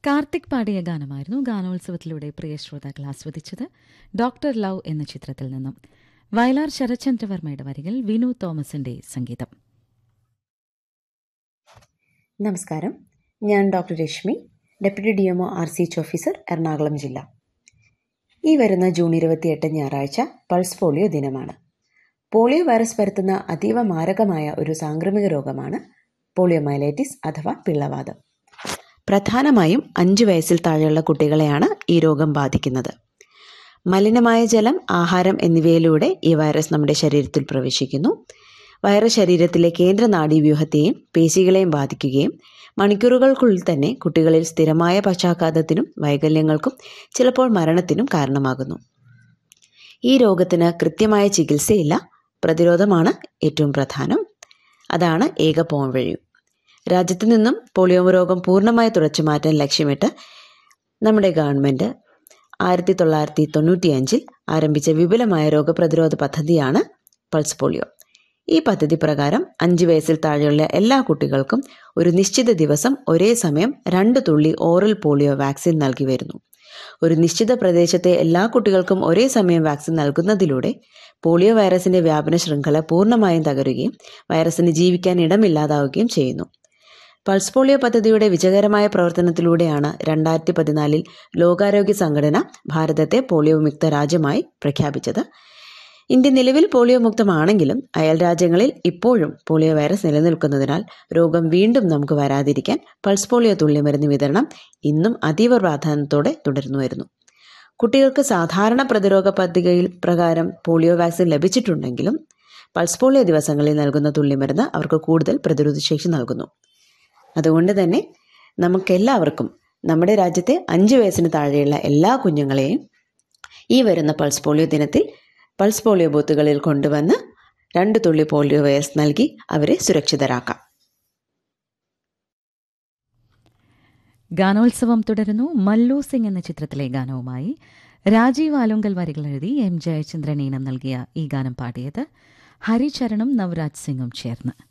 കാർത്തിക് പാടിയ ഗാനമായിരുന്നു ഗാനോത്സവത്തിലൂടെ പ്രിയ ശ്രോതാക്കൾ ആസ്വദിച്ചത് doctor love എന്ന ചിത്രത്തിൽ നിന്നും വയലാർ ശരത്ചന്ദ്രവർമ്മയുടെ വരികൾ വിനു തോമസിന്റെ സംഗീതം നമസ്കാരം ഞാൻ doctor Rashmi deputy D MO R C H officer Ernakulam ജില്ല ഈ വരുന്ന ജൂൺ ഇരുപത്തിയെട്ട് ഞായറാഴ്ച പൾസ് പോളിയോ ദിനമാണ് പോളിയോ വൈറസ് പരത്തുന്ന അതീവ മാരകമായ ഒരു സാംക്രമിക രോഗമാണ് പോളിയോമൈലൈറ്റിസ് അഥവാ പിള്ളവാതം പ്രധാനമായും അഞ്ച് വയസ്സിൽ താഴെയുള്ള കുട്ടികളെയാണ് ഈ രോഗം ബാധിക്കുന്നത് മലിനമായ ജലം ആഹാരം എന്നിവയിലൂടെ ഈ വൈറസ് നമ്മുടെ ശരീരത്തിൽ പ്രവേശിക്കുന്നു വൈറസ് ശരീരത്തിലെ കേന്ദ്ര നാഡീവ്യൂഹത്തെയും പേശികളെയും ബാധിക്കുകയും മണിക്കൂറുകൾക്കുള്ളിൽ തന്നെ കുട്ടികളിൽ സ്ഥിരമായ പക്ഷാഘാതത്തിനും വൈകല്യങ്ങൾക്കും ചിലപ്പോൾ മരണത്തിനും കാരണമാകുന്നു ഈ രോഗത്തിന് കൃത്യമായ ചികിത്സയില്ല പ്രതിരോധമാണ് ഏറ്റവും പ്രധാനം അതാണ് ഏക പോംവഴി രാജ്യത്തു നിന്നും പോളിയോ രോഗം പൂർണ്ണമായി തുടച്ചു മാറ്റാൻ ലക്ഷ്യമിട്ട് നമ്മുടെ ഗവൺമെൻറ് ആയിരത്തി തൊള്ളായിരത്തി തൊണ്ണൂറ്റിയഞ്ചിൽ ആരംഭിച്ച വിപുലമായ രോഗപ്രതിരോധ പദ്ധതിയാണ് പൾസ് പോളിയോ ഈ പദ്ധതി പ്രകാരം അഞ്ച് വയസ്സിൽ താഴെയുള്ള എല്ലാ കുട്ടികൾക്കും ഒരു നിശ്ചിത ദിവസം ഒരേ സമയം രണ്ട് തുള്ളി ഓറൽ പോളിയോ വാക്സിൻ നൽകി വരുന്നു ഒരു നിശ്ചിത പ്രദേശത്തെ എല്ലാ കുട്ടികൾക്കും ഒരേ സമയം വാക്സിൻ നൽകുന്നതിലൂടെ പോളിയോ വൈറസിന്റെ വ്യാപന ശൃംഖല പൂർണ്ണമായും തകരുകയും വൈറസിന് ജീവിക്കാൻ ഇടമില്ലാതാവുകയും ചെയ്യുന്നു പൾസ് പോളിയോ പദ്ധതിയുടെ വിജയകരമായ പ്രവർത്തനത്തിലൂടെയാണ് രണ്ടായിരത്തി പതിനാലിൽ ലോകാരോഗ്യ സംഘടന ഭാരതത്തെ പോളിയോ മുക്ത രാജ്യമായി പ്രഖ്യാപിച്ചത് ഇന്ത്യ നിലവിൽ പോളിയോ മുക്തമാണെങ്കിലും അയൽ രാജ്യങ്ങളിൽ ഇപ്പോഴും പോളിയോ വൈറസ് നിലനിൽക്കുന്നതിനാൽ രോഗം വീണ്ടും നമുക്ക് വരാതിരിക്കാൻ പൾസ് പോളിയോ തുള്ളിമരുന്ന് വിതരണം ഇന്നും അതീവ പ്രാധാന്യത്തോടെ തുടർന്നു വരുന്നു കുട്ടികൾക്ക് സാധാരണ പ്രതിരോധ പദ്ധതിയിൽ പ്രകാരം പോളിയോ വാക്സിൻ ലഭിച്ചിട്ടുണ്ടെങ്കിലും പൾസ് പോളിയോ ദിവസങ്ങളിൽ നൽകുന്ന തുള്ളിമരുന്ന് അവർക്ക് കൂടുതൽ പ്രതിരോധശേഷി നൽകുന്നു അതുകൊണ്ട് തന്നെ നമുക്കെല്ലാവർക്കും നമ്മുടെ രാജ്യത്തെ അഞ്ച് വയസ്സിന് താഴെയുള്ള എല്ലാ കുഞ്ഞുങ്ങളെയും ഈ വരുന്ന പൾസ് പോളിയോ ദിനത്തിൽ പൾസ് പോളിയോ ബൂത്തുകളിൽ കൊണ്ടുവന്ന് രണ്ട് തുള്ളി പോളിയോ വൈറസ് നൽകി അവരെ സുരക്ഷിതരാക്കാം ഗാനോത്സവം തുടരുന്നു മല്ലു സിംഗ് എന്ന ചിത്രത്തിലെ ഗാനവുമായി രാജീവ് ആലുങ്കൽ വരികൾ എഴുതി എം ജയചന്ദ്രൻ ഈണം നൽകിയ ഈ ഗാനം പാടിയത് ഹരിചരണും നവരാജ് സിംഗും ചേർന്ന്